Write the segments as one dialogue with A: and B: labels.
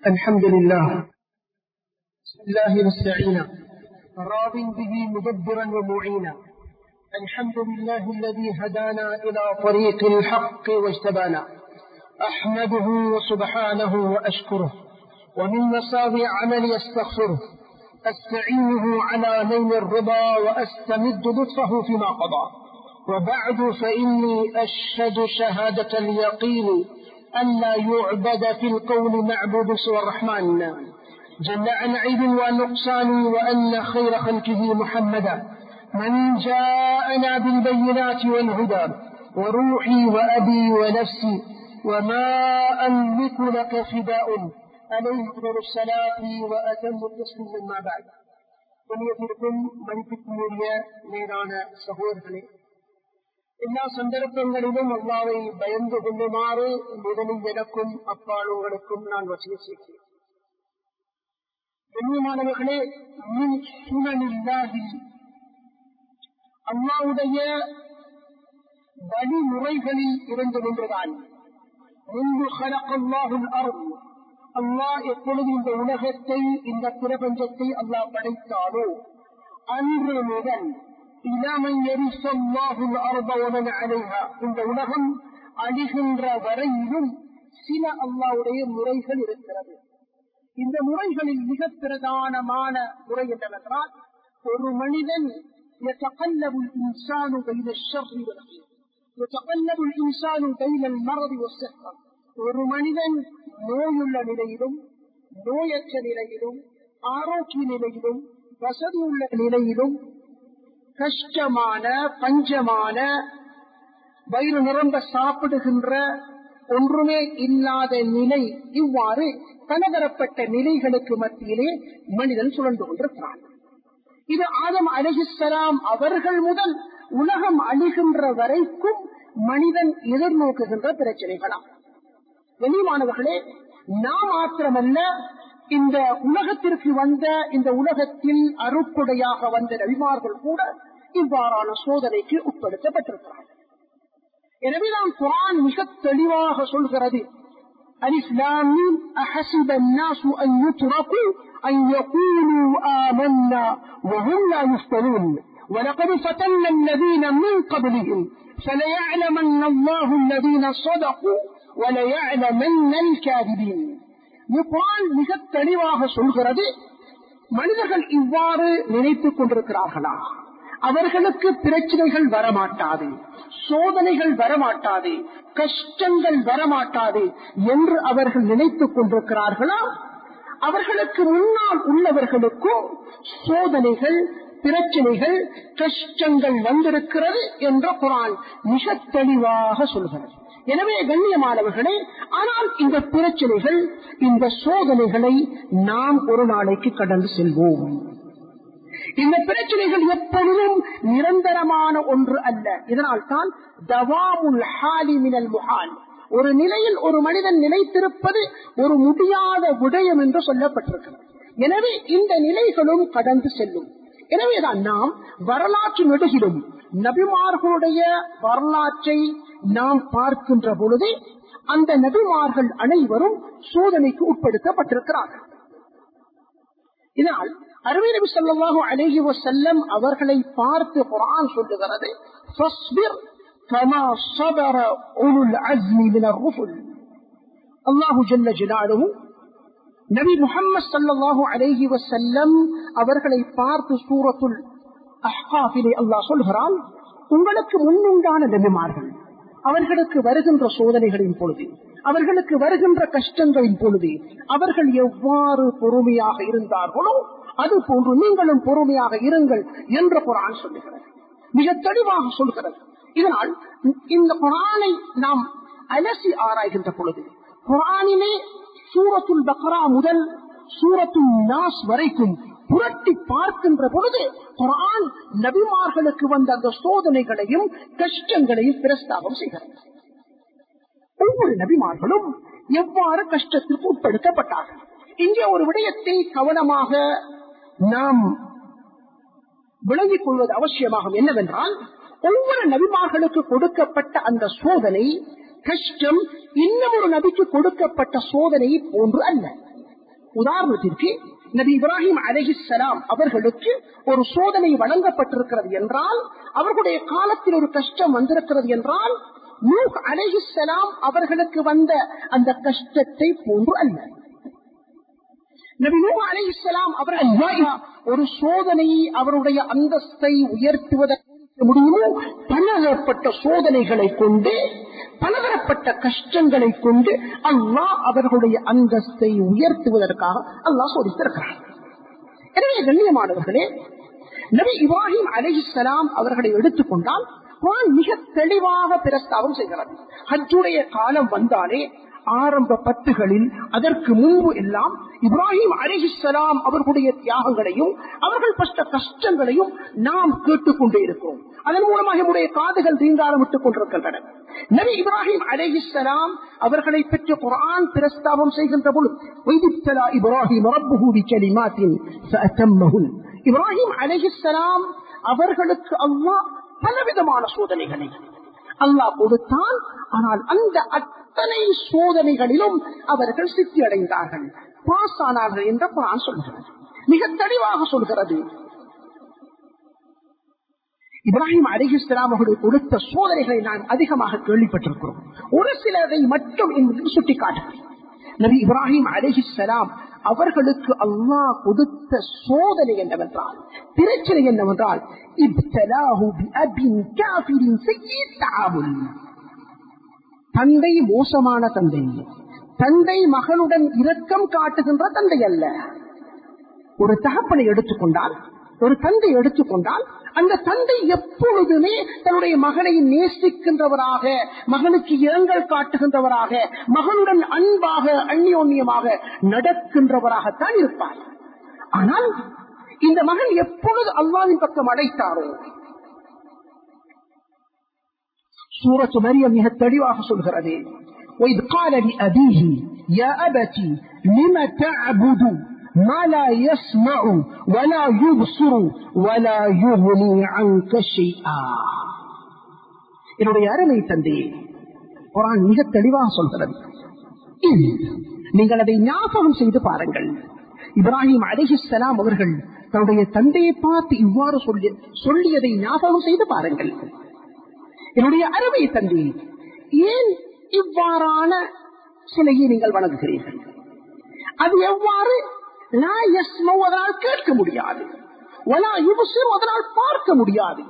A: الحمد لله بسم الله نستعينا راض به مدبرا ومعينا الحمد لله الذي هدانا إلى طريق الحق واجتبانا أحمده سبحانه وأشكره ومن مساوي عملي استغفره أستعينه على نيل الرضا وأستمد لطفه فيما قضى وبعد فإني أشهد شهادة اليقين أن لا يعبد في الكون معبود سوى الرحمن جل عن عيب ونقصان وأن خير خلقه محمدا من جاءنا بالبينات والهدى وروحي وأبي ونفسي وما أملك لك فداء عليه أفضل الصلاة وأتم التسليم ما بعد புண்ணியத்திற்கும் மதிப்பிற்குரிய மேலான சகோதரர்களே எல்லா சந்தர்ப்பங்களிலும் அல்லாவை பயந்து கொள்ளுமாறு முதலில் எனக்கும் அப்பாளுங்களுக்கும் நான் வசிய செய்கிறேன் கண்ணியமானவர்களே மின் சூழலில்லாதி அல்லாவுடைய வழிமுறைகளில் இருந்து நின்றுதான் முன்பு கலக்கல்லாஹுல் அருள் அல்லாஹ் எப்பொழுது இந்த உலகத்தை இந்த பிரபஞ்சத்தை அல்லாஹ் படைத்தாலோ அன்று முதல் இளமன் எரிசல்லாஹுல் அர்பவனன் அலைஹா இந்த உலகம் அழிகின்ற வரையிலும் சில அல்லாவுடைய முறைகள் இருக்கிறது இந்த முறைகளில் மிக பிரதானமான முறை என்னவென்றால் ஒரு மனிதன் يتقلب الإنسان بين الشر والخير يتقلب الإنسان بين المرض والصحة ஒரு மனிதன் நோயுள்ள நிலையிலும் நோயற்ற நிலையிலும் ஆரோக்கிய நிலையிலும் வசதி உள்ள நிலையிலும் கஷ்டமான பஞ்சமான வயிறு நிரம்ப சாப்பிடுகின்ற ஒன்றுமே இல்லாத நிலை இவ்வாறு பலதரப்பட்ட நிலைகளுக்கு மத்தியிலே மனிதன் சுழன்று கொண்டிருக்கிறான் இது ஆதம் அலஹிசலாம் அவர்கள் முதல் உலகம் அழிகின்ற வரைக்கும் மனிதன் எதிர்நோக்குகின்ற பிரச்சனைகளாம் வெளிமானவர்களே நாம் மாத்திரமல்ல இந்த உலகத்திற்கு வந்த இந்த உலகத்தில் அருக்குடையாக வந்த நபிமார்கள் கூட இவ்வாறான சோதனைக்கு உட்படுத்தப்பட்டிருக்கிறார்கள் எனவே நாம் குரான் மிக தெளிவாக சொல்கிறது الإسلامين أحسب الناس أن يتركوا أن يقولوا آمنا وهم لا يفتنون ولقد فتنا الذين من قبلهم فليعلمن الله الذين صدقوا وليعلمن الكاذبين குரான் மிக தெளிவாக சொல்கிறது மனிதர்கள் இவ்வாறு நினைத்துக் கொண்டிருக்கிறார்களா அவர்களுக்கு பிரச்சனைகள் வரமாட்டாது சோதனைகள் வரமாட்டாது கஷ்டங்கள் வரமாட்டாது என்று அவர்கள் நினைத்துக் கொண்டிருக்கிறார்களா அவர்களுக்கு முன்னால் உள்ளவர்களுக்கும் சோதனைகள் பிரச்சனைகள் கஷ்டங்கள் வந்திருக்கிறது என்ற குரான் மிக தெளிவாக சொல்கிறது எனவே கண்ணியமானவர்களே ஆனால் இந்த பிரச்சனைகள் இந்த சோதனைகளை நாம் ஒரு நாளைக்கு கடந்து செல்வோம் இந்த பிரச்சனைகள் எப்பொழுதும் நிரந்தரமான ஒன்று அல்ல இதனால் தான் தவாமுல் ஹாலி மினல் முஹால் ஒரு நிலையில் ஒரு மனிதன் நிலைத்திருப்பது ஒரு முடியாத விடயம் என்று சொல்லப்பட்டிருக்கிறது எனவே இந்த நிலைகளும் கடந்து செல்லும் எனவேதான் நாம் வரலாற்று நெடுகிலும் நபிமார்களுடைய வரலாற்றை நாம் பார்க்கின்ற பொழுது அந்த நபிமார்கள் அனைவரும் சோதனைக்கு உட்படுத்தப்பட்டிருக்கிறார்கள் இதனால் அருமை நபி சொல்லாஹு அலேஹி வசல்லம் அவர்களை பார்த்து குரான் சொல்லுகிறது அல்லாஹு ஜல்ல ஜிலாலுஹு நபி முகம்மது சல்லாஹூ அலேஹி வசல்லம் அவர்களை பார்த்து சூரத்துல் அஹ்காஃபிலே அல்லாஹ் சொல்கிறான் உங்களுக்கு முன்னுண்டான நபிமார்கள் அவர்களுக்கு வருகின்ற சோதனைகளின் பொழுது அவர்களுக்கு வருகின்ற கஷ்டங்களின் பொழுது அவர்கள் எவ்வாறு பொறுமையாக இருந்தார்களோ அது போன்று நீங்களும் பொறுமையாக இருங்கள் என்று குரான் சொல்லுகிறது மிக தெளிவாக சொல்கிறது இதனால் இந்த குரானை நாம் அலசி ஆராய்கின்ற பொழுது குரானிலே சூரத்துல் பக்ரா முதல் சூரத்துல் நாஸ் வரைக்கும் புரட்டி பார்க்கின்ற பொழுது குரான் நபிமார்களுக்கு வந்த அந்த சோதனைகளையும் கஷ்டங்களையும் பிரஸ்தாபம் செய்கிறது ஒவ்வொரு நபிமார்களும் எவ்வாறு கஷ்டத்திற்கு உட்படுத்தப்பட்டார்கள் இங்கே ஒரு விடயத்தை கவனமாக நாம் விளங்கிக் கொள்வது அவசியமாகும் என்னவென்றால் ஒவ்வொரு நபிமார்களுக்கு கொடுக்கப்பட்ட அந்த சோதனை கஷ்டம் இன்னும் ஒரு நபிக்கு கொடுக்கப்பட்ட சோதனை போன்று அல்ல உதாரணத்திற்கு நபி இப்ராஹிம் அலஹிசலாம் அவர்களுக்கு ஒரு சோதனை வழங்கப்பட்டிருக்கிறது என்றால் அவர்களுடைய காலத்தில் ஒரு கஷ்டம் வந்திருக்கிறது என்றால் நூஹ் அலஹிசலாம் அவர்களுக்கு வந்த அந்த கஷ்டத்தை போன்று அல்ல நபி நூஹ் அலஹிசலாம் அவர்கள் ஒரு சோதனையை அவருடைய அந்தஸ்தை உயர்த்துவதற்கு முடியுமோ பலதரப்பட்ட சோதனைகளை கொண்டு பலதரப்பட்ட கஷ்டங்களை கொண்டு அல்லாஹ் அவர்களுடைய அந்தஸ்தை உயர்த்துவதற்காக அல்லாஹ் சோதித்திருக்கிறார் எனவே கண்ணியமானவர்களே நபி இப்ராஹிம் அலிசலாம் அவர்களை எடுத்துக்கொண்டால் குரான் மிக தெளிவாக பிரஸ்தாபம் செய்கிறது ஹஜ்ஜுடைய காலம் வந்தாலே ஆரம்ப பத்துகளில் அதற்கு முன்பு எல்லாம் இப்ராஹிம் அலிஹிஸ்லாம் அவர்களுடைய தியாகங்களையும் அவர்கள் பட்ட கஷ்டங்களையும் நாம் கேட்டுக்கொண்டே இருக்கிறோம் அதன் மூலமாக நம்முடைய காதுகள் தீங்காரம் விட்டுக் கொண்டிருக்கின்றன நபி இப்ராஹிம் அலிஹிஸ்லாம் அவர்களை பெற்ற குரான் பிரஸ்தாபம் செய்கின்ற பொழுது இப்ராஹிம் இப்ராஹிம் அலிஹிஸ்லாம் அவர்களுக்கு அல்லாஹ் பலவிதமான சோதனைகளை அல்லாஹ் கொடுத்தான் ஆனால் அந்த அத்தனை சோதனைகளிலும் அவர்கள் சித்தி அடைந்தார்கள் பாஸ் ஆனார்கள் என்ற குரான் சொல்கிறது மிக தெளிவாக சொல்கிறது இப்ராஹிம் அலிஹிஸ்லாம் அவர்கள் கொடுத்த சோதனைகளை நாம் அதிகமாக கேள்விப்பட்டிருக்கிறோம் ஒரு சிலரை மட்டும் இங்கு சுட்டிக்காட்டுகிறேன் நபி இப்ராஹிம் அலிஹிஸ்லாம் அவர்களுக்கு அல்லாஹ் கொடுத்த சோதனை என்னவென்றால் பிரச்சனை என்னவென்றால் தந்தை மோசமான தந்தை தந்தை மகளுடன் இரக்கம் காட்டுகின்ற தந்தை அல்ல ஒரு தகப்பனை எடுத்துக்கொண்டால் ஒரு தந்தை எடுத்துக்கொண்டால் அந்த தந்தை எப்பொழுதுமே தன்னுடைய மகனை நேசிக்கின்றவராக மகனுக்கு இரங்கல் காட்டுகின்றவராக மகனுடன் அன்பாக அந்யோன்யமாக நடக்கின்றவராகத்தான் இருப்பார் ஆனால் இந்த மகன் எப்பொழுது அல்லாவின் பக்கம் அடைத்தாரோ சூரத்து மரியம் மிக தெளிவாக சொல்கிறது وإذ قال لأبيه يا أبت لم تعبد ما لا يسمع ولا يبصر ولا يغني عنك شيئا என்னுடைய அருமை தந்தையே குரான் மிக தெளிவாக சொல்கிறது நீங்கள் அதை ஞாபகம் செய்து பாருங்கள் இப்ராஹிம் அலிஹிஸ்லாம் அவர்கள் தன்னுடைய தந்தையை பார்த்து இவ்வாறு சொல்லி சொல்லியதை ஞாபகம் செய்து பாருங்கள் என்னுடைய அருமை தந்தை ஏன் இவ்வாறான சிலையை நீங்கள் வணங்குகிறீர்கள் அது எவ்வாறு அதனால் கேட்க முடியாது அதனால் பார்க்க முடியாது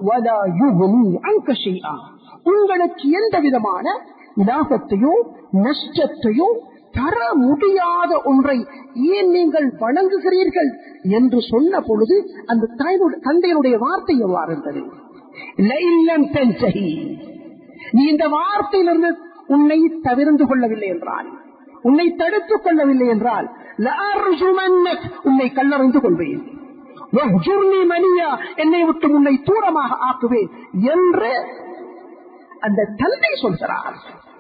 A: உங்களுக்கு எந்த விதமான லாபத்தையோ நஷ்டத்தையோ தர முடியாத ஒன்றை ஏன் நீங்கள் வணங்குகிறீர்கள் என்று சொன்ன பொழுது அந்த தந்தையினுடைய வார்த்தை எவ்வாறு இருந்தது நீ இந்த வார்த்தையிலிருந்து உன்னை தவிர்ந்து கொள்ளவில்லை என்றால் உன்னை தடுத்துக் கொள்ளவில்லை என்றால் உன்னை கல்லறிந்து கொள்வேன் மணியா என்னை விட்டு உன்னை தூரமாக ஆக்குவேன் என்று அந்த தந்தை சொல்கிறார்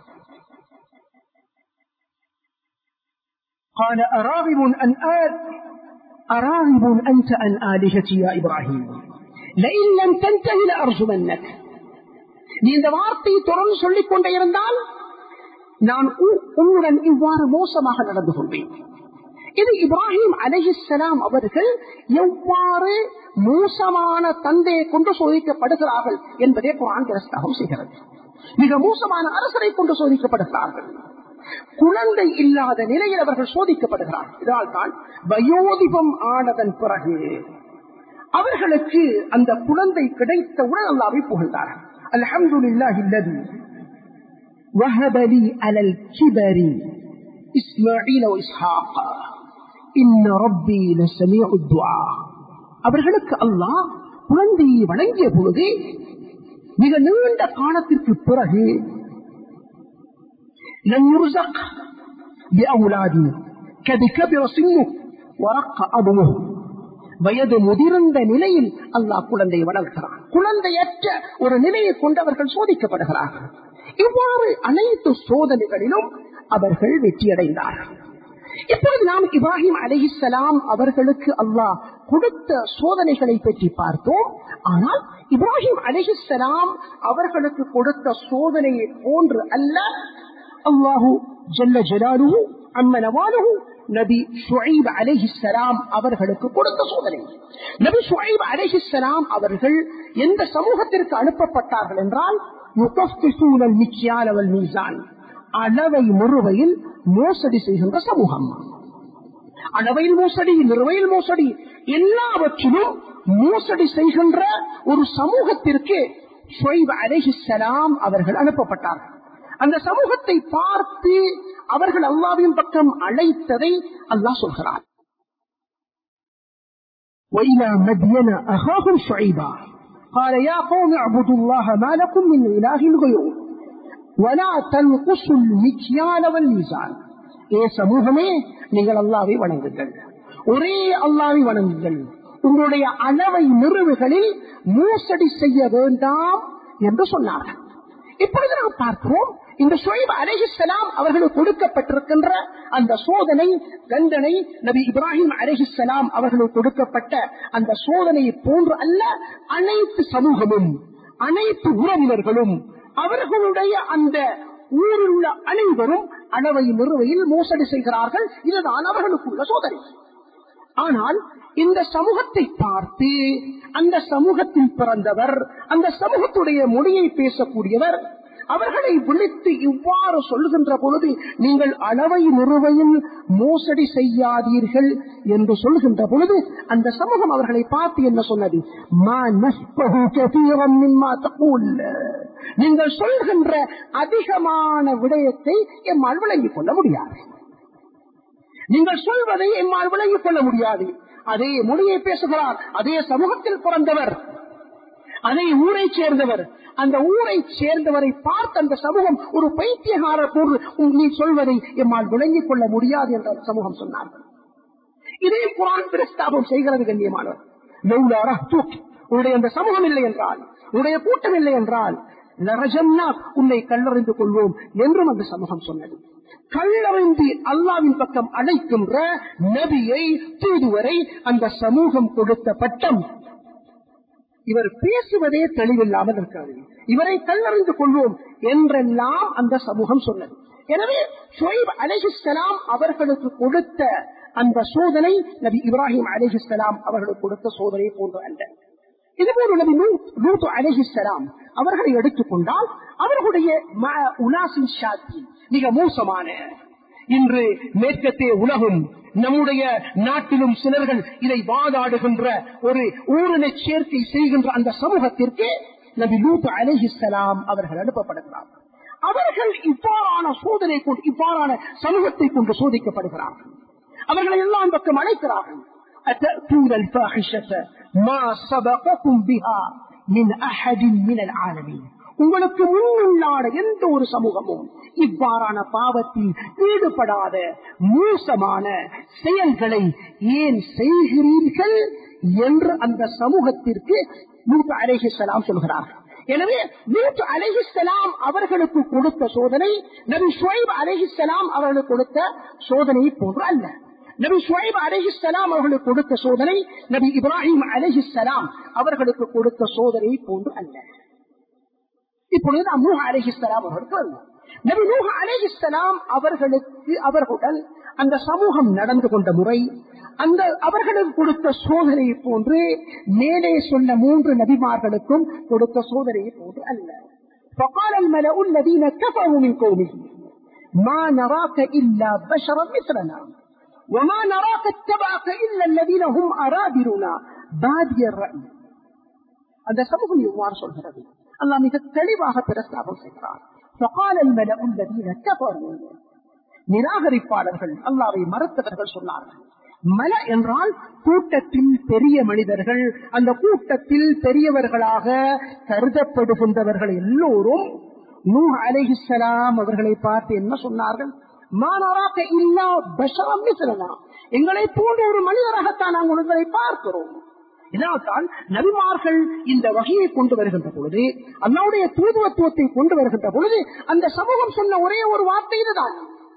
A: قال أراغب أن آل أراغب أنت عن آلهتي يا إبراهيم لئن لم تنتهي لأرجمنك நீ இந்த வார்த்தையை தொடர்ந்து சொல்லிக் கொண்டே இருந்தால் நான் உன்னுடன் இவ்வாறு மோசமாக நடந்து கொள்வேன் இது இப்ராஹிம் அலஹிசலாம் அவர்கள் எவ்வாறு மோசமான தந்தையை கொண்டு சோதிக்கப்படுகிறார்கள் என்பதே குரான் பிரஸ்தாபம் செய்கிறது மிக மோசமான அரசரை கொண்டு சோதிக்கப்படுகிறார்கள் குழந்தை இல்லாத நிலையில் அவர்கள் சோதிக்கப்படுகிறார்கள் இதனால் தான் வயோதிபம் ஆனதன் பிறகு அவர்களுக்கு அந்த குழந்தை கிடைத்தவுடன் அல்லாவை புகழ்ந்தார்கள் الحمد لله الذي وهب لي على الكبر إسماعيل وإسحاق إن ربي لسميع الدعاء அவர்களுக்கு அல்லாஹ் குழந்தையை வழங்கிய பொழுது மிக நீண்ட காலத்திற்கு பிறகு لن يرزق بأولاد قد كبر سنه ورق أبوه வயது முதிர்ந்த நிலையில் அல்லாஹ் குழந்தையை வளர்க்கிறான் குழந்தையற்ற ஒரு நிலையை கொண்டவர்கள் சோதிக்கப்படுகிறார்கள் இவ்வாறு அனைத்து சோதனைகளிலும் அவர்கள் வெற்றியடைந்தார்கள் இப்பொழுது நாம் இப்ராஹிம் அலிஹிசலாம் அவர்களுக்கு அல்லாஹ் கொடுத்த சோதனைகளை பற்றி பார்த்தோம் ஆனால் இப்ராஹிம் அலிஹிசலாம் அவர்களுக்கு கொடுத்த சோதனையை போன்று அல்ல அல்லாஹு ஜல்ல ஜலாலுஹு அம்மனவாலுஹு நபி ஷுஐப் அலைஹிஸ்ஸலாம் அவர்களுக்கு கொடுத்த சோதனை நபி ஷுஐப் அலைஹிஸ்ஸலாம் அவர்கள் எந்த சமூகத்திற்கு அனுப்பப்பட்டார்கள் என்றால் யுகஃபிசூன மிக்யால் அவல் மீசான் அளவை முறுவையில் மோசடி செய்கின்ற சமூகம் அளவையில் மோசடி நிறுவையில் மோசடி எல்லாவற்றிலும் மோசடி செய்கின்ற ஒரு சமூகத்திற்கு ஷுவைப் அலைஹிஸ்ஸலாம் அவர்கள் அனுப்பப்பட்டார்கள் அந்த சமூகத்தை பார்த்து அவர்கள் அல்லாவின் பக்கம் அழைத்ததை அல்லாஹ் சொல்கிறார் وإلى مدين أخاهم شعيبا قال يا قوم اعبدوا الله ما لكم من إله غيره ولا تنقصوا المكيال والميزان ஏ சமூகமே நீங்கள் அல்லாவை வணங்குங்கள் ஒரே அல்லாவை வணங்குங்கள் உங்களுடைய அளவை நிறுவுகளில் மோசடி செய்ய வேண்டாம் என்று சொன்னார்கள் இப்பொழுது நாம் பார்க்கிறோம் இந்த ஷுவைப் அலைஹிஸ்ஸலாம் அவர்களுக்கு கொடுக்கப்பட்டிருக்கின்ற அந்த சோதனை தண்டனை நபி இப்ராஹிம் அலைஹிஸ்ஸலாம் அவர்களுக்கு கொடுக்கப்பட்ட அந்த சோதனையை போன்று அல்ல அனைத்து சமூகமும் அனைத்து உறவினர்களும் அவர்களுடைய அந்த ஊரில் உள்ள அனைவரும் அளவை நிறுவையில் மோசடி செய்கிறார்கள் இதுதான் அவர்களுக்குள்ள சோதனை ஆனால் இந்த சமூகத்தை பார்த்து அந்த சமூகத்தில் பிறந்தவர் அந்த சமூகத்துடைய மொழியை பேசக்கூடியவர் அவர்களை விழித்து இவ்வாறு சொல்லுகின்ற பொழுது நீங்கள் அளவை நிறுவையில் மோசடி செய்யாதீர்கள் என்று சொல்லுகின்ற பொழுது அந்த சமூகம் அவர்களை பார்த்து என்ன சொன்னது "மா நஸ்பஹு கதீரன் மிம்மா தகூல்." நீங்கள் சொல்கின்ற அதிகமான விடயத்தை எம்மால் விளங்கிக் கொள்ள முடியாது நீங்கள் சொல்வதை எம்மால் விளங்கிக் கொள்ள முடியாது அதே மொழியை பேசுகிறார் அதே சமூகத்தில் பிறந்தவர் அதே ஊரை சேர்ந்தவர் அந்த ஊரை சேர்ந்தவரை பார்த்து அந்த சமூகம் ஒரு பைத்தியகாரர் போன்று உம் நீ சொல்வதை எம்மால் விளங்கிக் கொள்ள முடியாது என்ற அந்த சமூகம் சொன்னார்கள் இதே குரான் பிரஸ்தாபம் செய்கிறது கண்ணியமானவர் லௌலா ரஹ்துக். உன்னுடைய அந்த சமூகம் இல்லை என்றால் உன்னுடைய கூட்டம் இல்லை என்றால் லரஜம்னா உன்னை கல்லறிந்து கொள்வோம் என்றும் அந்த சமூகம் சொன்னது கல்லறிந்து அல்லாவின் பக்கம் அழைக்கின்ற நபியை தூதுவரை அந்த சமூகம் கொடுத்த பட்டம் இவர் பேசுவதே தெளிவில்லாமல் இருக்காது இவரை கல்லறிந்து கொள்வோம் என்றெல்லாம் அந்த சமூகம் சொன்னது எனவே ஷுவைப் அலிஹிஸ்லாம் அவர்களுக்கு கொடுத்த அந்த சோதனை நபி இப்ராஹிம் அலிஹிஸ்லாம் அவர்களுக்கு கொடுத்த சோதனை போன்று அல்ல இதுபோல் நபி லூத் அலிஹிஸ்லாம் அவர்களை எடுத்துக்கொண்டால் அவர்களுடைய ம- உலாசின் ஷாத்தி மிக மோசமான இன்று மேற்கத்தே உலகும் நம்முடைய நாட்டிலும் சிலர்கள் இதை வாதாடுகின்ற ஒரு ஊரினை சேர்க்கை செய்கின்ற அந்த சமூகத்திற்கு நபி லூத் அலிஹிஸ்லாம் அவர்கள் அனுப்பப்படுகிறார் அவர்கள் இவ்வாறான சோதனை கொண்டு இவ்வாறான சமூகத்தை கொண்டு சோதிக்கப்படுகிறார்கள் அவர்களை எல்லாம் பக்கம் அழைக்கிறார்கள் أتأتون الفاحشة ما سبقكم بها من أحد من العالمين உங்களுக்கு முன்னுள்ளாட எந்த ஒரு சமூகமும் இவ்வாறான பாவத்தில் ஈடுபடாத மோசமான செயல்களை ஏன் செய்கிறீர்கள் என்று அந்த சமூகத்திற்கு நூற்று அலேஹிஸ்லாம் சொல்கிறார்கள் எனவே நூற்று அலேஹிஸ்லாம் அவர்களுக்கு கொடுத்த சோதனை நபி ஷுவைப் அலேஹிஸ்லாம் அவர்களுக்கு கொடுத்த சோதனை போன்று அல்ல நபி ஷுவைப் அலேஹிஸ்லாம் அவர்களுக்கு கொடுத்த சோதனை நபி இப்ராஹிம் அலேஹிஸ்லாம் அவர்களுக்கு கொடுத்த சோதனை போன்று அல்ல இப்பொழுது நாம் நூஹ் அலேஹிஸ்லாம் அவர்களுக்கு வருவோம் நபி நூஹ் அலேஹிஸ்லாம் அவர்களுக்கு அவர்களுடன் அந்த சமூகம் நடந்து கொண்ட முறை அந்த அவர்களுக்கு கொடுத்த சோதனையை போன்று மேலே சொன்ன மூன்று நபிமார்களுக்கும் கொடுத்த சோதனையை போன்று அல்ல فقال الملأ الذين كفروا من قومه ما نراك إلا بشرا مثلنا وما نراك اتبعك إلا الذين هم أرادلنا بادي الرأي அந்த சமூகம் இவ்வாறு சொல்கிறது அல்லாஹ் மிக தெளிவாக பிரஸ்தாபம் செய்கிறார் فقال الملأ الذين كفروا நிராகரிப்பாளர்கள் அல்லாவை மறுத்தவர்கள் சொன்னார்கள் மல என்றால் கூட்டத்தில் பெரிய மனிதர்கள் அந்த கூட்டத்தில் பெரியவர்களாக கருதப்படுகின்றவர்கள் எல்லோரும் நூ அலைஹிஸ்ஸலாம் அவர்களை பார்த்து என்ன சொன்னார்கள் மானராக இல்லா பஷரம் சொல்லலாம் எங்களை போன்ற ஒரு மனிதராகத்தான் நாங்கள் உங்களை பார்க்கிறோம் இதனால்தான் நபிமார்கள் இந்த வகையை கொண்டு வருகின்ற பொழுது அல்லாவுடைய தூதுவத்துவத்தை கொண்டு வருகின்ற பொழுது அந்த சமூகம் சொன்ன ஒரே ஒரு வார்த்தை இதுதான்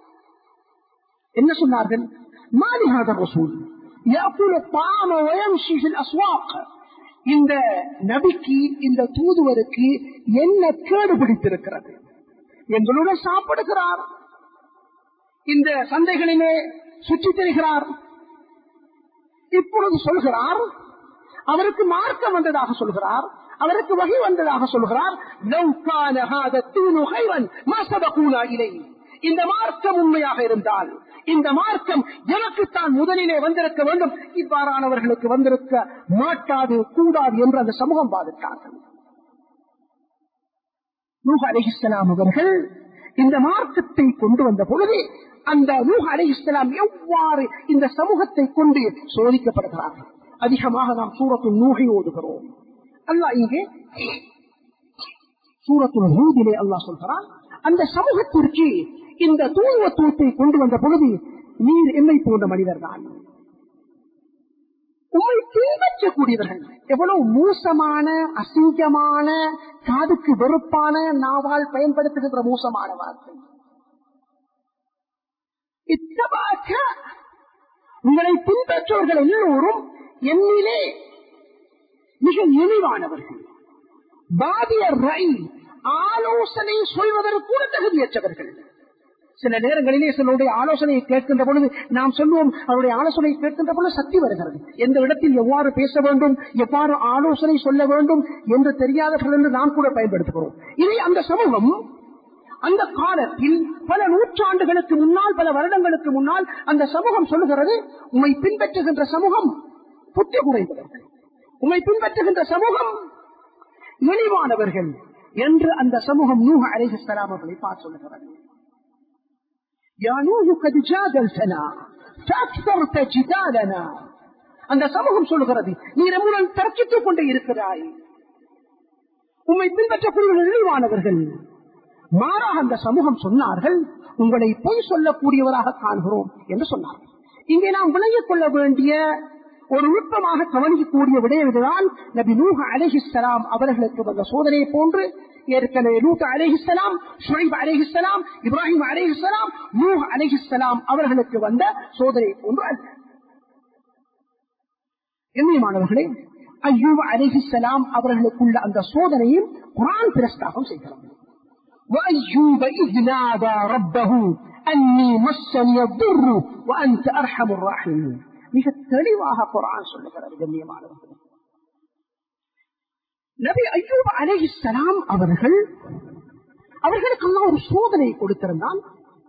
A: என்ன சொன்னார்கள் மாலிஹாத ரசூல் يأكل الطعام ويمشي في الأسواق இந்த நபிக்கு இந்த தூதுவருக்கு என்ன கேடு பிடித்திருக்கிறது எங்களுடன் சாப்பிடுகிறார் இந்த சந்தைகளிலே சுற்றித் திரிகிறார் இப்பொழுது சொல்கிறார் அவருக்கு மார்க்கம் வந்ததாக சொல்கிறார் அவருக்கு வகை வந்ததாக சொல்கிறார் "லவ் கான ஹாதா தீனு கைரன் மா சபகூனா இலைஹி." இந்த மார்க்கம் உண்மையாக இருந்தால் இந்த மார்க்கம் எனக்குத்தான் முதலிலே வந்திருக்க வேண்டும் இவ்வாறானவர்களுக்கு வந்திருக்க மாட்டாது கூடாது என்று அந்த சமூகம் பாதித்தார்கள் நூஹ் அலிஹிஸ்லாம் அவர்கள் இந்த மார்க்கத்தை கொண்டு வந்த பொழுது அந்த நூஹ் அலிஹிஸ்லாம் எவ்வாறு இந்த சமூகத்தை கொண்டு சோதிக்கப்படுகிறார்கள் அதிகமாக நாம் சூரத்து நூகை ஓதுகிறோம் அல்லாஹ் இங்கே சூரத்து ஹூதிலே அல்லாஹ் சொல்கிறான் அந்த சமூகத்திற்கு இந்த தூய்மத்துவத்தை கொண்டு வந்த பொழுது நீர் என்னை போன்ற மனிதர்தான் உண்மை பின்பற்றக்கூடியவர்கள் எவ்வளவு மோசமான அசிங்கமான காதுக்கு வெறுப்பான நாவால் பயன்படுத்துகின்ற மோசமான வார்த்தை இத்தபாக்க உங்களை பின்பற்றவர்கள் எல்லோரும் என்னிலே மிக இழிவானவர்கள் பாதிய ரயில் ஆலோசனை சொல்வதற்கு கூட தகுதியற்றவர்கள் சில நேரங்களிலே சிலருடைய ஆலோசனையை கேட்கின்ற பொழுது நாம் சொல்லுவோம் அவருடைய ஆலோசனையை கேட்கின்ற பொழுது சக்தி வருகிறது எந்த இடத்தில் எவ்வாறு பேச வேண்டும் எவ்வாறு ஆலோசனை சொல்ல வேண்டும் என்று தெரியாதவர்கள் என்று நாம் கூட பயன்படுத்துகிறோம் இதை அந்த சமூகம் அந்த காலத்தில் பல நூற்றாண்டுகளுக்கு முன்னால் பல வருடங்களுக்கு முன்னால் அந்த சமூகம் சொல்லுகிறது உண்மை பின்பற்றுகின்ற சமூகம் புத்தி குறைந்தவர்கள் உண்மை பின்பற்றுகின்ற சமூகம் இழிவானவர்கள் என்று அந்த சமூகம் நூக அலைஹிஸ்லாம் அவர்களை பார்த்து சொல்லுகிறது يا نوح قد جادلتنا فأكثرت جدالنا அந்த சமூகம் சொல்லுகிறது நீ நம்முடன் தர்க்கித்துக் கொண்டே இருக்கிறாய் உண்மை பின்பற்றக்கூடிய இழிவானவர்கள் மாறாக அந்த சமூகம் சொன்னார்கள் உங்களை பொய் சொல்லக்கூடியவராக காண்கிறோம் என்று சொன்னார்கள் இங்கே நாம் விளங்கிக் கொள்ள வேண்டிய ஒரு நுட்பமாக கவனிக்கக்கூடிய விடயம் இதுதான் நபி நூஹ அலிஹிஸ்லாம் அவர்களுக்கு வந்த சோதனையை போன்று ஏற்கனவே நூஹ அலிஹிஸ்லாம் ஷுரைப் அலிஹிஸ்லாம் இப்ராஹிம் அலிஹிஸ்லாம் நூஹ அலிஹிஸ்லாம் அவர்களுக்கு வந்த சோதனை போன்று அல்ல எண்ணியமானவர்களே ஐயூப் அலிஹிஸ்லாம் அவர்களுக்குள்ள அந்த சோதனையும் குரான் பிரஸ்தாபம் செய்கிறது وأيوب إذ نادى ربه أني مسني الضر وأنت أرحم الراحمين மிக தெளிவாக குரான் சொல்லுகிறது கண்ணியமானவர்கள் நபி ஐயூப் அலைஹிஸ்ஸலாம் அவர்கள் அவர்களுக்கெல்லாம் ஒரு சோதனை கொடுத்திருந்தான்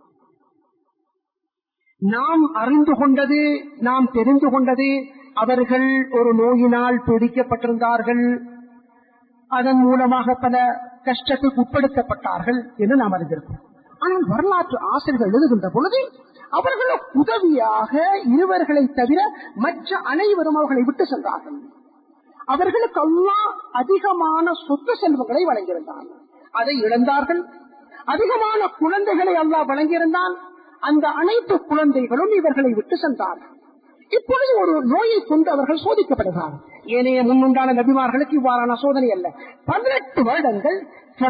A: நாம் அறிந்து கொண்டது நாம் தெரிந்து கொண்டது அவர்கள் ஒரு நோயினால் பீடிக்கப்பட்டிருந்தார்கள் அதன் மூலமாக பல கஷ்டத்துக்கு உட்படுத்தப்பட்டார்கள் என்று நாம் அறிந்திருக்கிறோம் ஆனால் வரலாற்று ஆசிரியர்கள் எழுதுகின்ற பொழுது அவர்களுக்கு உதவியாக இருவர்களை தவிர மற்ற அனைவரும் அவர்களை விட்டு சென்றார்கள் அவர்களுக்கு அல்லா அதிகமான சொத்து செல்வங்களை வழங்கியிருந்தான் அதை இழந்தார்கள் அதிகமான குழந்தைகளை அல்லா வழங்கியிருந்தான் அந்த அனைத்து குழந்தைகளும் இவர்களை விட்டு சென்றார்கள் இப்பொழுது ஒரு நோயை கொண்டு அவர்கள் சோதிக்கப்படுகிறார்கள் ஏனைய முன்னுண்டான நபிமார்களுக்கு இவ்வாறான சோதனை அல்ல பதினெட்டு வருடங்கள்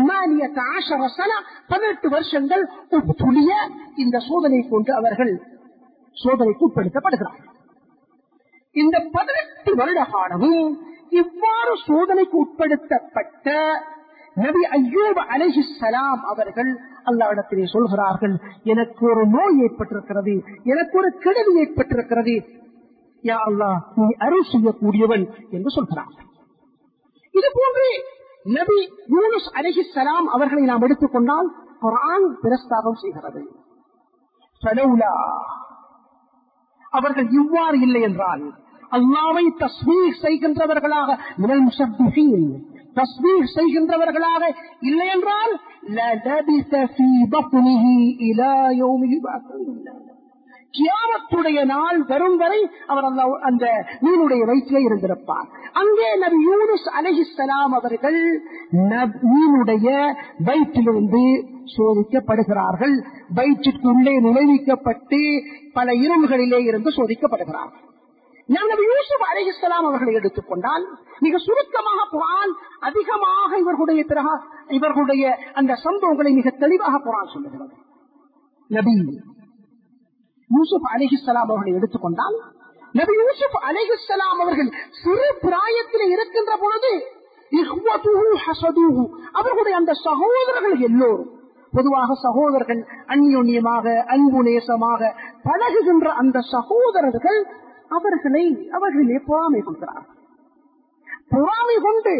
A: பதினெட்டு வருஷங்கள் துளிய இந்த சோதனை கொண்டு அவர்கள் சோதனைக்கு உட்படுத்தப்படுகிறார்கள் இந்த பதினெட்டு வருட காலமும் இவ்வாறு சோதனைக்கு உட்படுத்தப்பட்ட நபி ஐயோப் அலைஹிஸ்ஸலாம் அவர்கள் அல்லாவிடத்திலே சொல்கிறார்கள் எனக்கு ஒரு நோய் ஏற்பட்டிருக்கிறது எனக்கு ஒரு கெடுதி ஏற்பட்டிருக்கிறது யா அல்லா நீ அருள் செய்யக்கூடியவன் என்று சொல்கிறார்கள் இது போன்று நபி யூனுஸ் அலைஹிஸ்ஸலாம் அவர்களை நாம் எடுத்துக்கொண்டால் குரான் பிரஸ்தாபம் செய்கிறது ஃபலௌலா அவர்கள் இவ்வாறு இல்லை என்றால் அல்லாவை தஸ்மீர் செய்கின்றவர்களாக மினல் முசப்பிஹீன் தஸ்மீர் செய்கின்றவர்களாக இல்லை என்றால் لَلَبِثَ فِي بَطْنِهِ إِلَى يَوْمِ يُبْعَثُونَ கியாமத்துடைய நாள் வரும் வரை அவர் அந்த- அந்த மீனுடைய வயிற்றிலே இருந்திருப்பார் அங்கே நபி யூனுஸ் அலைஹிஸ்ஸலாம் அவர்கள் நப்- மீனுடைய வயிற்றிலிருந்து சோதிக்கப்படுகிறார்கள் வயிற்றுக்குள்ளே நுழைவிக்கப்பட்டு பல இரும்புகளிலே இருந்து சோதிக்கப்படுகிறார்கள் நாம் நபி யூசுப் அலைஹிஸ்ஸலாம் அவர்களை எடுத்துக்கொண்டால் மிக சுருக்கமாக குரான் அதிகமாக இவர்களுடைய பிறகு இவர்களுடைய அந்த சம்பவங்களை மிக தெளிவாக குரான் சொல்லுகிறது நபி யூசுப் அலிஹிஸ்லாம் அவர்களை எடுத்துக்கொண்டால் நபி யூசுப் அலிஹிஸ்லாம் அவர்கள் சிறு பிராயத்தில் இருக்கின்ற பொழுது இஹ்வதுஹு ஹஸதுஹு. அவர்களுடைய அந்த சகோதரர்கள் எல்லோரும் பொதுவாக சகோதரர்கள் அந்யோன்யமாக அன்பு நேசமாக பழகுகின்ற அந்த சகோதரர்கள் அவர்களை அவர்களிலே பொறாமை கொள்கிறார்கள் பொறாமை கொண்டு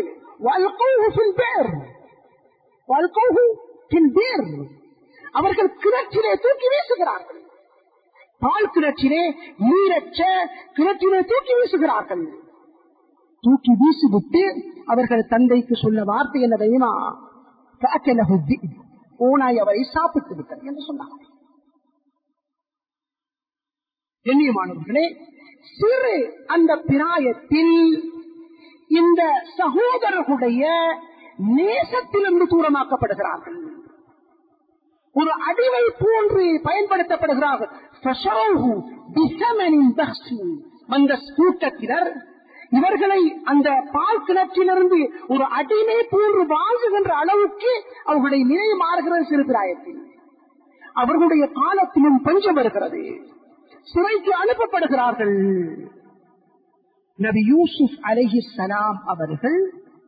A: அவர்கள் கிணற்றிலே தூக்கி வீசுகிறார்கள் பால் கிணற்றிலே நீரற்ற கிணற்றிலே தூக்கி வீசுகிறார்கள் தூக்கி வீசிவிட்டு அவர்கள் தந்தைக்கு சொன்ன வார்த்தை என்ன தெரியுமா ஓனாய் அவரை சாப்பிட்டு விட்டது என்று சொன்னார் கண்ணியமானவர்களே சிறு அந்த பிராயத்தில் இந்த சகோதரர்களுடைய நேசத்திலிருந்து தூரமாக்கப்படுகிறார்கள் ஒரு அடிமை போன்று பயன்படுத்தப்படுகிறார்கள் அந்த கூட்டத்தினர் இவர்களை அந்த பால் கிணற்றிலிருந்து ஒரு அடிமை போன்று வாங்குகின்ற அளவுக்கு அவர்களுடைய நிலை மாறுகிறது சிறுபிராயத்தில் அவர்களுடைய காலத்திலும் பஞ்சம் வருகிறது சிறைக்கு அனுப்பப்படுகிறார்கள் நபி யூசுப் அலஹி சலாம் அவர்கள்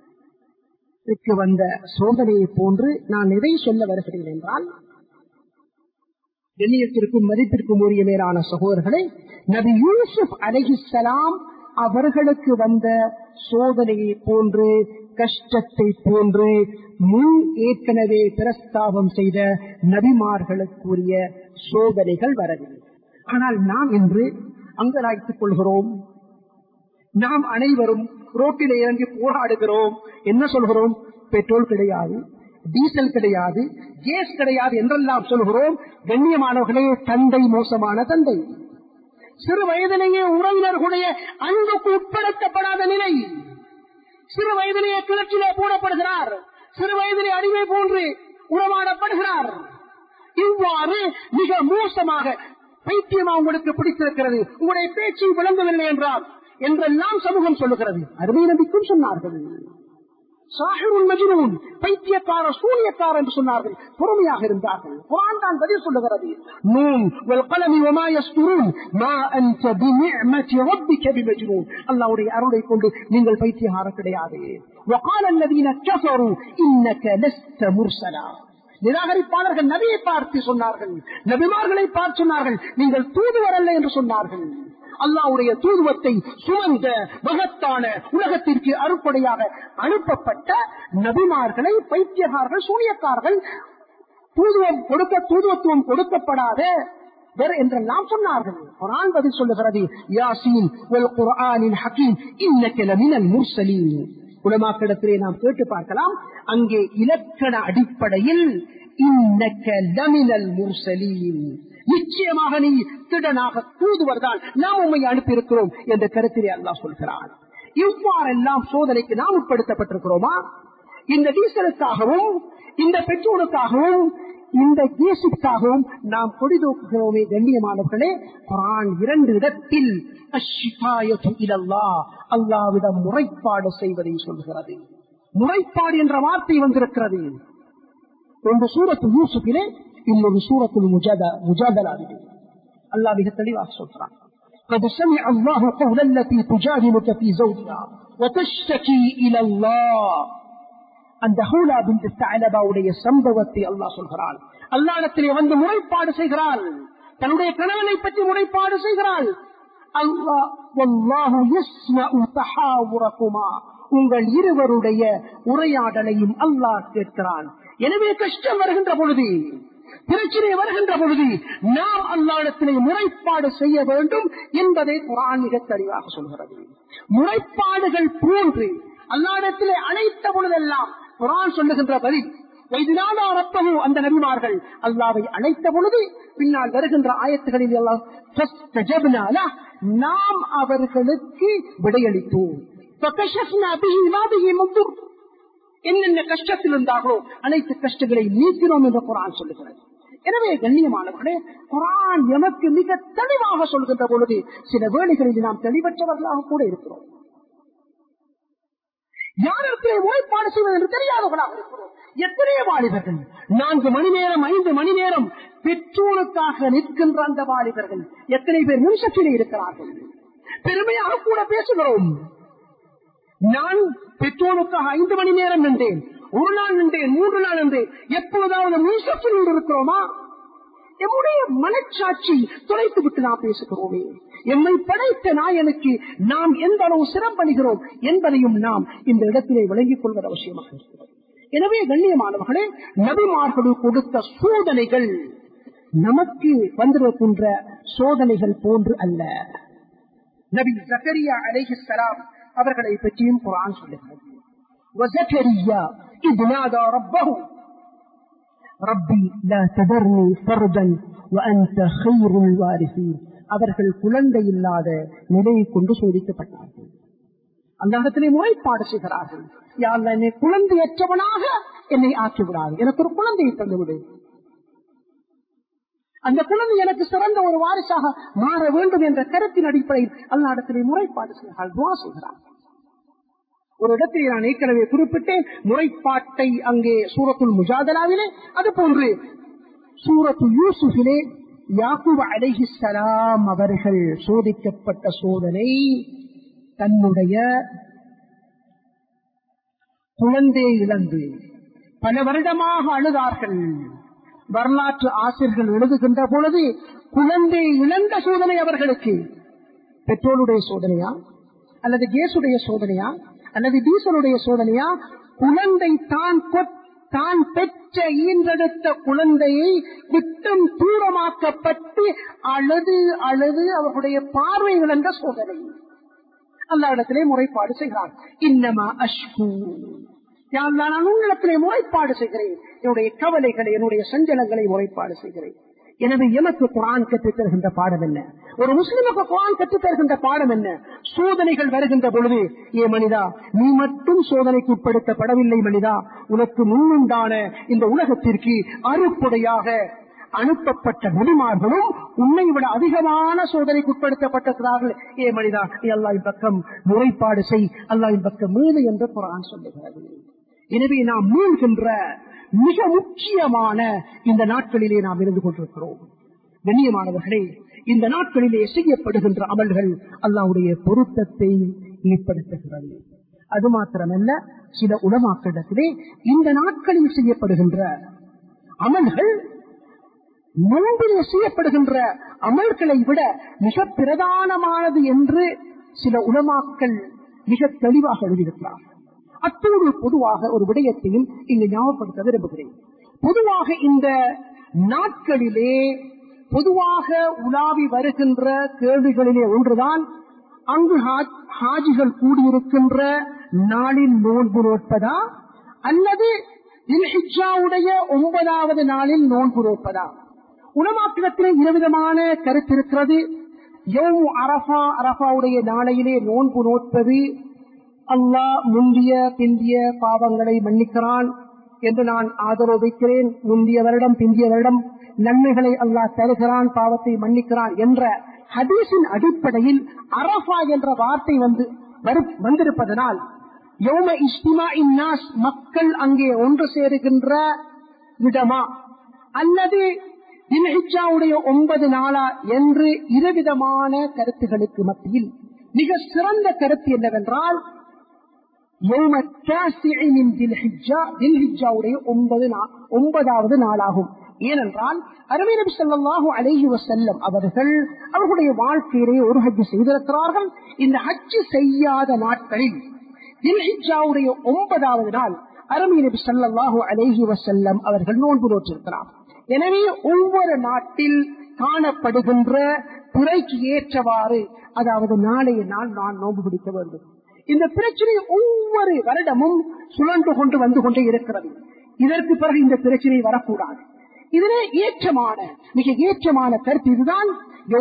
A: வந்த சோதனையை போன்று நான் எதை சொல்ல வருகிறேன் என்றால் கண்ணியத்திற்கும் மதிப்பிற்கும் உரிய மேலான சகோதரர்களை நபி யூசுப் அலஹிசலாம் அவர்களுக்கு வந்த சோதனையை போன்று கஷ்டத்தை போன்று முன் ஏற்கனவே பிரஸ்தாபம் செய்த நபிமார்களுக்குரிய சோதனைகள் வரவில்லை ஆனால் நாம் இன்று அங்கலாய்த்துக் கொள்கிறோம் நாம் அனைவரும் ரோட்டில் இறங்கி போராடுகிறோம் என்ன சொல்கிறோம் பெட்ரோல் கிடையாது டீசல் கிடையாது கேஸ் கிடையாது என்றெல்லாம் சொல்கிறோம் கண்ணியமானவர்களே தந்தை மோசமான தந்தை சிறு வயதிலேயே உறவினர்களுடைய அன்புக்கு உட்படுத்தப்படாத நிலை சிறு வயதிலேயே கிணற்றிலே போடப்படுகிறார் சிறு வயதிலே அடிமை போன்று உறவாடப்படுகிறார் இவ்வாறு மிக மோசமாக பைத்தியமா உங்களுக்கு பிடித்திருக்கிறது உங்களுடைய பேச்சு விளங்கவில்லை என்றால் என்றெல்லாம் சமூகம் சொல்லுகிறது அருமை நம்பிக்கும் சொன்னார்கள் பைத்தியக்கார சூனியக்கார என்று சொன்னார்கள் பொறுமையாக இருந்தார்கள் குரான் தான் பதில் சொல்லுகிறது அல்லாவுடைய அருளை கொண்டு நீங்கள் பைத்தியகார கிடையாது நிராகரிப்பாளர்கள் நபியை பார்த்து சொன்னார்கள் நபிமார்களை பார்த்து சொன்னார்கள் நீங்கள் தூதுவர் அல்ல என்று சொன்னார்கள் அல்லாவுடைய தூதுவத்தை சுமந்த மகத்தான உலகத்திற்கு அறுப்படையாக அனுப்பப்பட்ட நபிமார்களை பைத்தியகார்கள் சூனியக்காரர்கள் தூதுவம் கொடுக்க தூதுவத்துவம் கொடுக்கப்படாத என்றெல்லாம் சொன்னார்கள் குரான் பதில் சொல்லுகிறது யாசீன் குரானின் ஹக்கீம் இன்னக்கலமினல் முர்சலீன் உலமாக்கிடத்திலே நாம் கேட்டு பார்க்கலாம் அங்கே இலக்கண அடிப்படையில் இன்னக்க லமினல் முர்சலீன் நிச்சயமாக நீ திடனாக தூதுவர் தான் நாம் உண்மை அனுப்பியிருக்கிறோம் என்ற கருத்திலே அல்லா சொல்கிறான் இவ்வாறெல்லாம் சோதனைக்கு நாம் உட்படுத்தப்பட்டிருக்கிறோமா இந்த டீசலுக்காகவும் இந்த பெட்ரோலுக்காகவும் இந்த கேசுக்காகவும் நாம் கொடிதோக்குகிறோமே கண்ணியமானவர்களே குரான் இரண்டு இடத்தில் அல்லாவிடம் முறைப்பாடு செய்வதை சொல்கிறது முறைப்பாடு என்ற வார்த்தை வந்திருக்கிறது ஒன்று சூரத்து யூசுஃபிலே இன்னொரு சூரத்தில் முஜாதலாவிலே அல்லாஹ் மிக தெளிவாக சொல்றான் قد سمع الله قول التي تجادلك في زوجها وتشتكي الى الله அந்த ஹூலா பின் தலபாவுடைய சம்பவத்தை அல்லாஹ் சொல்கிறான் அல்லாடத்திலே வந்து முறைப்பாடு செய்கிறாள் தன்னுடைய கணவனை பற்றி முறைப்பாடு செய்கிறாள் உங்கள் இருவருடைய உரையாடலையும் அல்லாஹ் கேட்கிறான் எனவே கஷ்டம் வருகின்ற பொழுது பிரச்சனை வருகின்ற பொழுது நாம் அல்லாடத்திலே முறைப்பாடு செய்ய வேண்டும் என்பதை குரான் மிக தெளிவாக சொல்கிறது முறைப்பாடுகள் போன்று அல்லாடத்திலே அழைத்த பொழுதெல்லாம் குரான் சொல்லுகின்ற பதில் வைத்தினாரப்பவும் அந்த நபிமார்கள் அல்லாவை அழைத்த பொழுது பின்னால் வருகின்ற ஆயத்துகளில் எல்லாம் நாம் அவர்களுக்கு விடையளித்தோம் என்னென்ன கஷ்டத்தில் இருந்தார்களோ அனைத்து கஷ்டங்களை நீக்கிறோம் என்று குரான் சொல்லுகிறது எனவே கண்ணியமானவர்களே குரான் எமக்கு மிக தெளிவாக சொல்கின்ற பொழுது சில வேலைகளில் நாம் தெளிவற்றவர்களாக கூட இருக்கிறோம் யாருக்கு முறைப்பாடு செய்வது என்று தெரியாதவர்களாக இருக்கிறோம் எத்தனையோ வாலிபர்கள் நான்கு மணி நேரம் ஐந்து மணி நேரம் பெற்றோருக்காக நிற்கின்ற அந்த வாலிபர்கள் எத்தனை பேர் நிமிஷத்திலே இருக்கிறார்கள் பெருமையாக கூட பேசுகிறோம் நான் பெற்றோருக்காக ஐந்து மணி நேரம் நின்றேன் ஒரு நாள் என்று மூன்று நாள் என்று எப்போதாவது மீசத்தில் இருக்கிறோமா எம்முடைய மனச்சாட்சி தொலைத்து விட்டு நாம் பேசுகிறோமே எம்மை படைத்த நாயனுக்கு நாம் எந்த அளவு சிரமப்படுகிறோம் என்பதையும் நாம் இந்த இடத்திலே விளங்கிக் கொள்வது அவசியமாக இருக்கிறது எனவே கண்ணியமானவர்களே நபிமார்கள் கொடுத்த சோதனைகள் நமக்கு வந்திருக்கின்ற சோதனைகள் போன்று அல்ல நபி ஜக்கரியா அலைஹிஸ்ஸலாம் அவர்களை பற்றியும் குரான் சொல்லுகிறது وزكريا إذ نادى ربه ربي لا تذرني فردا وأنت خير الوارثين அவர்கள் குழந்தை இல்லாத நிலையை கொண்டு சோதிக்கப்பட்டார்கள் அந்த இடத்திலே முறைப்பாடு செய்கிறார்கள் யார் என்னை குழந்தையற்றவனாக என்னை ஆக்கிவிடாது எனக்கு ஒரு குழந்தையை தந்துவிடு அந்த குழந்தை எனக்கு சிறந்த ஒரு வாரிசாக மாற வேண்டும் என்ற கருத்தின் அடிப்படையில் அல்ல இடத்திலே முறைப்பாடு செய்கிறார்கள் துவா செய்கிறார்கள் ஒரு இடத்தில் நான் ஏற்கனவே குறிப்பிட்டேன் முறைப்பாட்டை அங்கே சூரத்துல் முஜாதலாவிலே அது போன்று சூரத்து யூசுஃபிலே யாக்குப் அலைஹிஸ்ஸலாம் அவர்கள் சோதிக்கப்பட்ட சோதனை தன்னுடைய குழந்தை இழந்து பல வருடமாக அழுதார்கள் வரலாற்று ஆசிரியர்கள் எழுதுகின்ற பொழுது குழந்தை இழந்த சோதனை அவர்களுக்கு பெட்ரோலுடைய சோதனையா அல்லது கேசுடைய சோதனையா அல்லது டீசலுடைய சோதனையா குழந்தை தான் தான் பெற்ற ஈன்றெடுத்த குழந்தையை விட்டும் தூரமாக்கப்பட்டு அழுது அழுது அவர்களுடைய பார்வை இழந்த சோதனை அந்த இடத்திலே முறைப்பாடு செய்கிறார் இன்னமா அஷ்கு நான் உங்களிடத்திலே முறைப்பாடு செய்கிறேன் என்னுடைய கவலைகளை என்னுடைய சஞ்சலங்களை முறைப்பாடு செய்கிறேன் எனவே எமக்கு குரான் கற்றுத் தருகின்ற பாடம் என்ன ஒரு முஸ்லிமுக்கு குரான் கற்றுத் தருகின்ற பாடம் என்ன சோதனைகள் வருகின்ற பொழுது ஏ மனிதா நீ மட்டும் சோதனைக்கு உட்படுத்தப்படவில்லை மனிதா உனக்கு முன்னுண்டான இந்த உலகத்திற்கு அறுப்புடையாக அனுப்பப்பட்ட நபிமார்களும் உன்னை விட அதிகமான சோதனைக்கு உட்படுத்தப்பட்டிருக்கிறார்கள் ஏ மனிதா நீ அல்லாவின் பக்கம் முறைப்பாடு செய் அல்லாவின் பக்கம் மீது என்று குரான் சொல்லுகிறது எனவே நாம் மீள்கின்ற மிக முக்கியமான இந்த நாட்களிலே நாம் இருந்து கொண்டிருக்கிறோம் கண்ணியமானவர்களே இந்த நாட்களிலே செய்யப்படுகின்ற அமல்கள் அல்லாவுடைய பொருத்தத்தை ஏற்படுத்துகிறது அது மாத்திரமல்ல சில உலமாக்களிடத்திலே இந்த நாட்களில் செய்யப்படுகின்ற அமல்கள் நோம்பிலே செய்யப்படுகின்ற அமல்களை விட மிக பிரதானமானது என்று சில உலமாக்கள் மிக தெளிவாக எழுதியிருக்கிறார் அத்தோடு பொதுவாக ஒரு விடயத்தையும் இங்கு ஞாபகப்படுத்த விரும்புகிறேன் பொதுவாக இந்த நாட்களிலே பொதுவாக உலாவி வருகின்ற கேள்விகளிலே ஒன்றுதான் அங்கு ஹாஜிகள் கூடியிருக்கின்ற நாளில் நோன்பு நோட்பதா அல்லது இல்ஹிஜாவுடைய ஒன்பதாவது நாளில் நோன்பு நோட்பதா உணமாக்கிடத்திலே இருவிதமான கருத்து இருக்கிறது யோமு அரபா அரபாவுடைய நாளையிலே நோன்பு நோட்பது அல்லாஹ் முந்திய பிந்திய பாவங்களை மன்னிக்கிறான் என்று நான் ஆதரவு வைக்கிறேன் முந்திய வருடம் பிந்திய வருடம் நன்மைகளை அல்லாஹ் தருகிறான் பாவத்தை மன்னிக்கிறான் என்ற ஹதீஸின் அடிப்படையில் அரபா என்ற வார்த்தை வந்து வந்திருப்பதனால் யோம இஸ்திமா இன்னாஸ் மக்கள் அங்கே ஒன்று சேருகின்ற இடமா அல்லது இன்ஹிஜாவுடைய ஒன்பது நாளா என்று இருவிதமான கருத்துகளுக்கு மத்தியில் மிக சிறந்த கருத்து என்னவென்றால் ஒன்பதாவது நாளாகும் ஏனென்றால் அரவிநபி சொல்லாஹு அலேஹி வசல்லம் அவர்கள் அவர்களுடைய வாழ்க்கையிலே ஒரு ஹஜ்ஜு செய்திருக்கிறார்கள் இந்த ஹஜ்ஜு செய்யாத நாட்களில் தில்ஹிஜாவுடைய ஒன்பதாவது நாள் அரபி நபி சல்லாஹூ அலேஹி வசல்லம் அவர்கள் நோன்பு நோற்றிருக்கிறார் எனவே ஒவ்வொரு நாட்டில் காணப்படுகின்ற துறைக்கு ஏற்றவாறு அதாவது நாளைய நாள் நான் நோன்பு பிடிக்க வேண்டும் இந்த பிரச்சனை ஒவ்வொரு வருடமும் சுழன்று கொண்டு வந்து கொண்டே இருக்கிறது இதற்கு பிறகு இந்த பிரச்சனை வரக்கூடாது இதிலே ஏற்றமான மிக ஏற்றமான கருத்து இதுதான்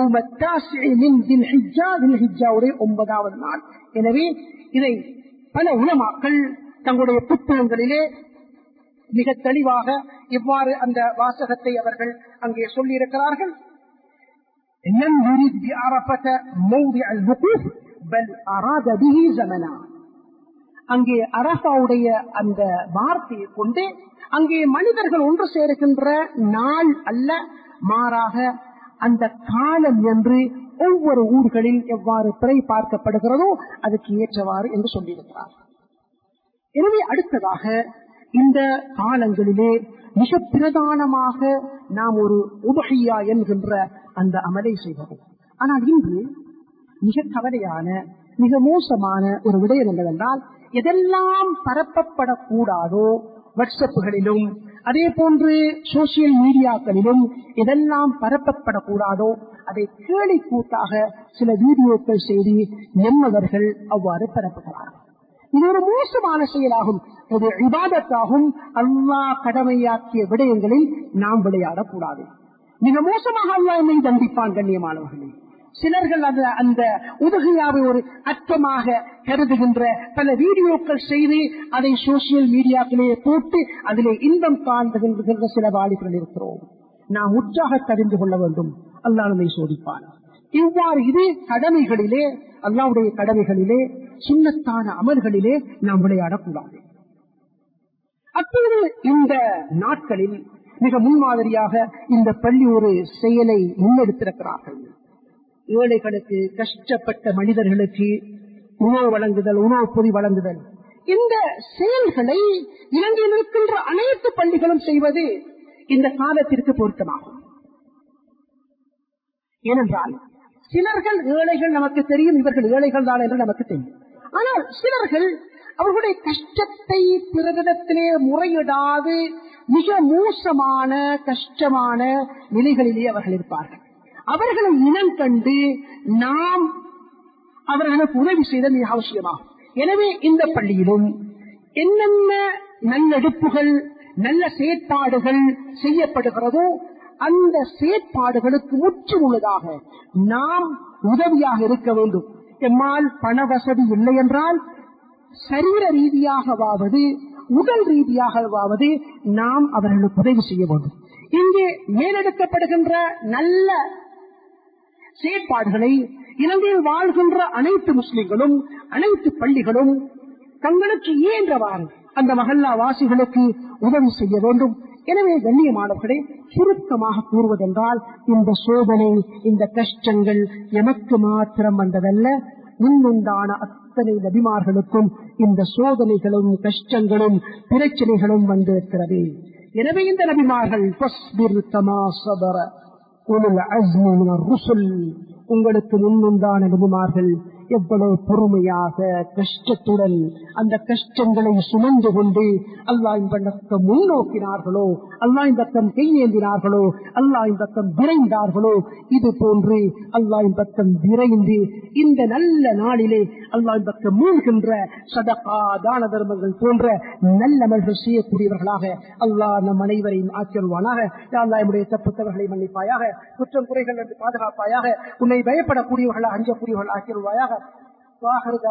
A: ஒன்பதாவது நாள் எனவே இதை பல உலமாக்கள் தங்களுடைய புத்தகங்களிலே மிக தெளிவாக இவ்வாறு அந்த வாசகத்தை அவர்கள் அங்கே சொல்லியிருக்கிறார்கள் لم يرد بعرفة موضع الوقوف بل أراد به زمنا அங்கே அரசாவுடைய அந்த வார்த்தையை கொண்டு அங்கே மனிதர்கள் ஒன்று சேருகின்ற நாள் அல்ல மாறாக அந்த காலம் என்று ஒவ்வொரு ஊர்களில் எவ்வாறு பிறை பார்க்கப்படுகிறதோ அதுக்கு ஏற்றவாறு என்று சொல்லியிருக்கிறார் எனவே அடுத்ததாக இந்த காலங்களிலே மிக பிரதானமாக நாம் ஒரு உபகையா என்கின்ற அந்த அமலை செய்கிறோம் ஆனால் இன்று மிக கவலையான மிக மோசமான ஒரு விடயம் என்னவென்றால் எதெல்லாம் பரப்பப்படக்கூடாதோ வாட்ஸ்அப்புகளிலும் அதே போன்று சோசியல் மீடியாக்களிலும் எதெல்லாம் பரப்பப்படக்கூடாதோ அதை கேலி கூட்டாக சில வீடியோக்கள் செய்து எம்மவர்கள் அவ்வாறு பரப்புகிறார்கள் இது ஒரு மோசமான செயலாகும் இது விவாதத்தாகும் அல்லாஹ் கடமையாக்கிய விடயங்களில் நாம் விளையாடக்கூடாது மிக மோசமாக அல்லாஹ் என்னை தண்டிப்பான் கண்ணியமானவர்களே சிலர்கள் அந்த அந்த உதகையாவை ஒரு அச்சமாக கருதுகின்ற பல வீடியோக்கள் செய்து அதை சோசியல் மீடியாக்களே போட்டு அதிலே இன்பம் காண்புகின்ற சில வாலிபர்கள் இருக்கிறோம் நாம் உற்சாக தெரிந்து கொள்ள வேண்டும் அல்லாஹ் நம்மை சோதிப்பான் இவ்வாறு இது கடமைகளிலே அல்லாவுடைய கடமைகளிலே சுண்ணத்தான அமல்களிலே நாம் விளையாடக்கூடாது அப்பொழுது இந்த நாட்களில் மிக முன்மாதிரியாக இந்த பள்ளி ஒரு செயலை முன்னெடுத்திருக்கிறார்கள் ஏழைகளுக்கு கஷ்டப்பட்ட மனிதர்களுக்கு உணவு வழங்குதல் உணவு பொறி வழங்குதல் இந்த செயல்களை இலங்கையில் இருக்கின்ற அனைத்து பள்ளிகளும் செய்வது இந்த காலத்திற்கு பொருத்தமாகும் ஏனென்றால் சிலர்கள் ஏழைகள் நமக்கு தெரியும் இவர்கள் ஏழைகள் தான் என்று நமக்கு தெரியும் ஆனால் சிலர்கள் அவர்களுடைய கஷ்டத்தை பிறரிடத்திலே முறையிடாது மிக மோசமான கஷ்டமான நிலைகளிலே அவர்கள் இருப்பார்கள் அவர்களை இனம் கண்டு நாம் அவர்களுக்கு உதவி செய்தல் மிக அவசியமாகும் எனவே இந்த பள்ளியிலும் என்னென்ன நல்லெடுப்புகள் நல்ல செயற்பாடுகள் செய்யப்படுகிறதோ அந்த செயற்பாடுகளுக்கு முற்று உள்ளதாக நாம் உதவியாக இருக்க வேண்டும் எம்மால் பண வசதி இல்லை என்றால் சரீர ரீதியாகவாவது உடல் ரீதியாகவாவது நாம் அவர்களுக்கு உதவி செய்ய வேண்டும் இங்கே மேலெடுக்கப்படுகின்ற நல்ல செயற்பாடுகளை இலங்கையில் வாழ்கின்ற அனைத்து முஸ்லிம்களும் அனைத்து பள்ளிகளும் தங்களுக்கு இயன்றவாறு அந்த மகல்லா வாசிகளுக்கு உதவி செய்ய வேண்டும் எனவே கண்ணியமானவர்களே சுருக்கமாக கூறுவதென்றால் இந்த சோதனை இந்த கஷ்டங்கள் எமக்கு மாத்திரம் வந்ததல்ல முன்னுண்டான அத்தனை நபிமார்களுக்கும் இந்த சோதனைகளும் கஷ்டங்களும் பிரச்சனைகளும் வந்திருக்கிறது எனவே இந்த நபிமார்கள் உங்களுக்கு முன்னுண்டான நபிமார்கள் எவ்வளவு பொறுமையாக கஷ்டத்துடன் அந்த கஷ்டங்களை சுமந்து கொண்டு அல்லாஹின் பக்கம் முன்னோக்கினார்களோ அல்லாஹின் பக்கம் கையேந்தினார்களோ அல்லாஹின் பக்கம் விரைந்தார்களோ இது போன்று அல்லாஹின் பக்கம் விரைந்து இந்த நல்ல நாளிலே அல்லாஹின் பக்கம் மூழ்கின்ற சதகா தான தர்மங்கள் போன்ற நல்லமல்கள் செய்யக்கூடியவர்களாக அல்லாஹ் நம் அனைவரையும் ஆக்கிடுவானாக அல்லாஹ் என்னுடைய தப்புத்தவர்களை மன்னிப்பாயாக குற்றம் குறைகள் என்று பாதுகாப்பாயாக உன்னை பயப்படக்கூடியவர்களாக அஞ்சக்கூடியவர்கள் ஆக்கிடுவாயாக